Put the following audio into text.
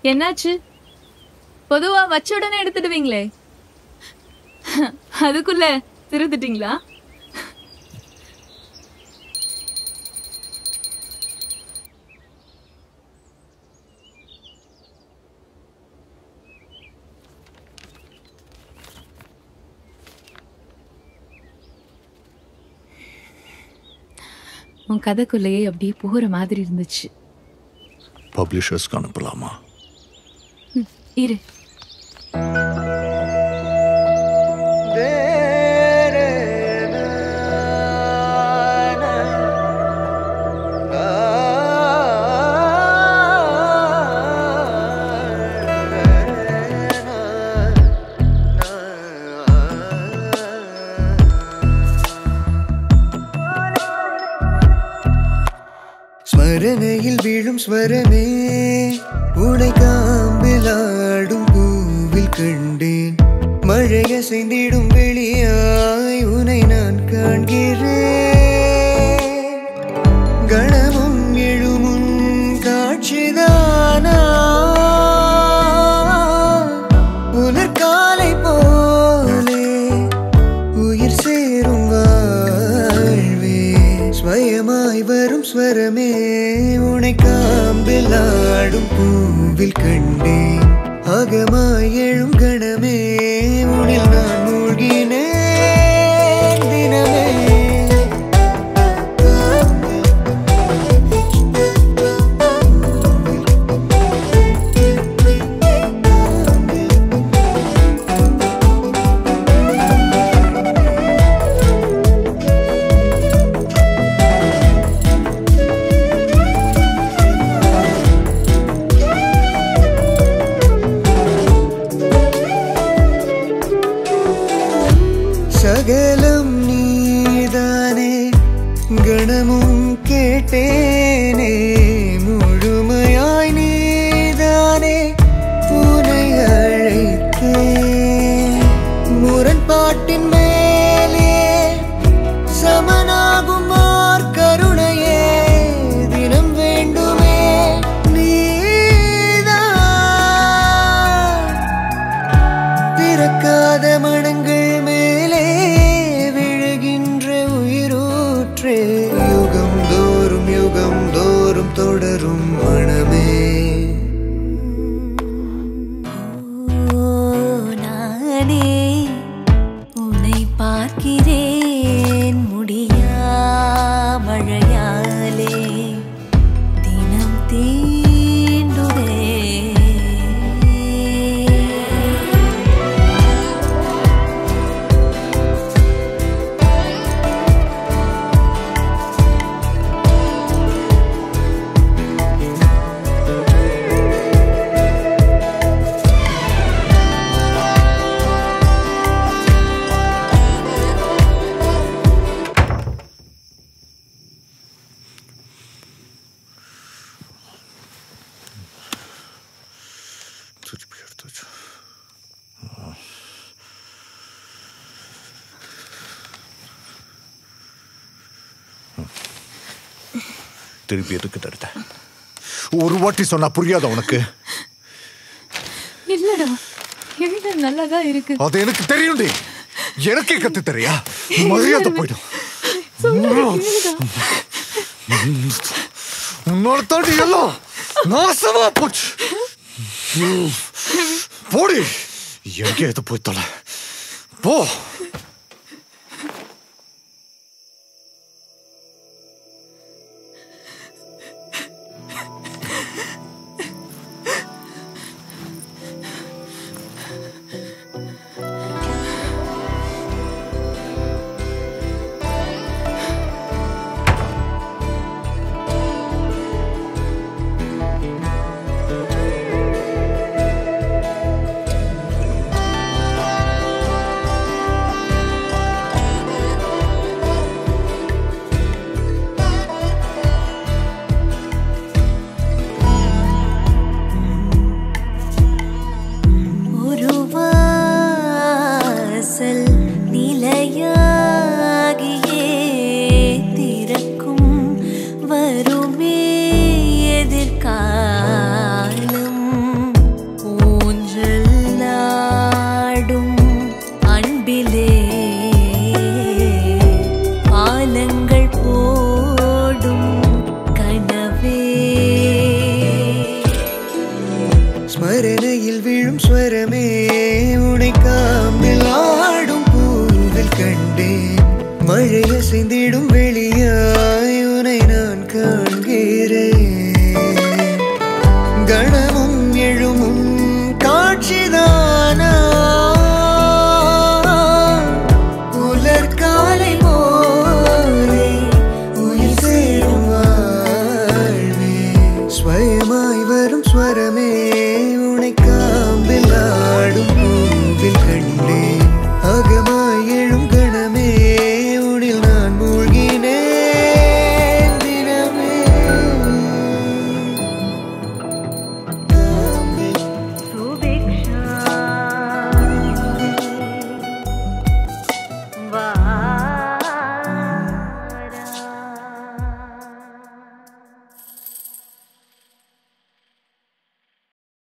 என்னாச்சு பொதுவா வச்ச உடனே எடுத்துடுவீங்களே அதுக்குள்ள திருந்துட்டீங்களா உன் கதைக்குள்ளேயே அப்படியே போகிற மாதிரி இருந்துச்சு பப்ளிஷர்ஸ்க்கு அனுப்பலாமா இரு ஸ்மரணையில் வீழும் ஸ்வரமே உனை காம்பில் ஆடும் பூவில் கண்டேன் மழை அசைந்திடும் வெளியாய் உனை நான் காண்கிறேன் கணமும் எழுமுன் காட்சிதானா உலர்காலை போலே உயிர் சேரும் வாழ்வே ஸ்வயமாய் வரும் ஸ்வரமே உனை காம்பில் ஆடும் பூவில் கண்டேன் அகமாய் எழும் கணமே உனில் நான் மூழ்கினேன் தினமே சகலம் நீதானே கணமும் கேட்டேனே முழுமையாய் நீதானே உனை அழைத்தேன் முரண்பாட்டின் மேலே சமனாகும் ஓர் கருணையே தினம் வேண்டுமே நீதான் பிறக்காத மனங்கள் மேலே விழுகின்ற உயிரூற்றே யுகம் தோறும் யுகம் தோறும் தொடரும் மனமே நானே உன்னை பார்க்கிறேன் முடியா மழையாலே தினம் தீண்டுதே திருப்பி எடுத்து வச்சு திருப்பி எதுக்கு தடுத்த ஒரு வாட்டி சொன்னா புரியாத உனக்கு இல்லடா எழுத நல்லாதான் இருக்கு அது எனக்கு தெரியும்டி எனக்கே கத்து தெரியா மரியாதை போயிடும் உன்னோட தாண்டி எல்லாம் நாசமா போச்சு போடி எங்கே எது போய் தொலை போ ஆ கண்டேன் மழை அசைந்திடும் வெளியாய் உனை நான் காண்கிறேன்